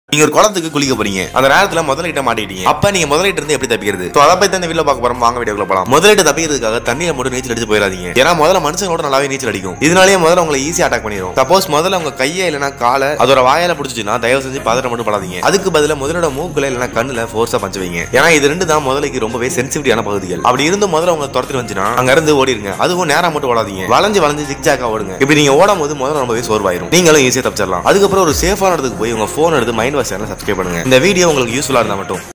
நீங்க ஒரு குளத்துக்கு குளிக்க போறீங்க அந்த நேரத்துல முதலிட்ட மாட்டிட்டீங்க அப்ப நீங்க முதலிட்ட இருந்து எப்படி தப்பிக்கிறது So, அதை பத்தி தான் இந்த வீடியோ பார்க்க போறோம் வாங்க வீடியோக்குள்ள போலாம் முதலிட்ட தப்பிக்கிறதுக்காக தண்ணியில மட்டும் நீச்சல் அடிச்சு போயிடாதீங்க ஏன்னா முதல்ல மனுஷங்களோட நல்லாவே நீச்சல் அடிக்கும் இதனாலேயே முதல்ல உங்களை ஈஸியா அட்டாக் பண்ணிடும் சப்போஸ் முதல்ல உங்க கையை இல்லைனா காலை அதோட வாயால பிடிச்சிச்சுன்னா தயவு செஞ்சு பதற மட்டும் படாதீங்க அதுக்கு பதிலா முதலோட மூக்குல இல்லைனா கண்ணுல ஃபோர்ஸா பஞ்சு வைங்க ஏன்னா இது ரெண்டு தான் முதலைக்கு ரொம்பவே சென்சிட்டிவான பகுதிகள் அப்படி இருந்து முதல்ல உங்களை துரத்துட்டு வந்துச்சுன்னா அங்க இருந்து ஓடிடுங்க அதுவும் நேரா மட்டும் ஓடாதீங்க வளைஞ்சு வளைஞ்சு ஜிக்ஜாக்கா ஓடுங்க இப்படி நீங்க ஓடும் போது முதல்ல ரொம்பவே சோர்வாயிரும் நீங்களும் ஈஸியா தப்பிச்சிடலாம் அதுக்கப்புறம் ஒரு சேஃபான இடத்துக்கு போய் உங்க போன் எடுத்து மைண்ட் வாஷ் சேனல் சப்ஸ்கிரைப் பண்ணுங்க இந்த வீடியோ உங்களுக்கு யூஸ்ஃபுல்லா இருந்தா மட்டும்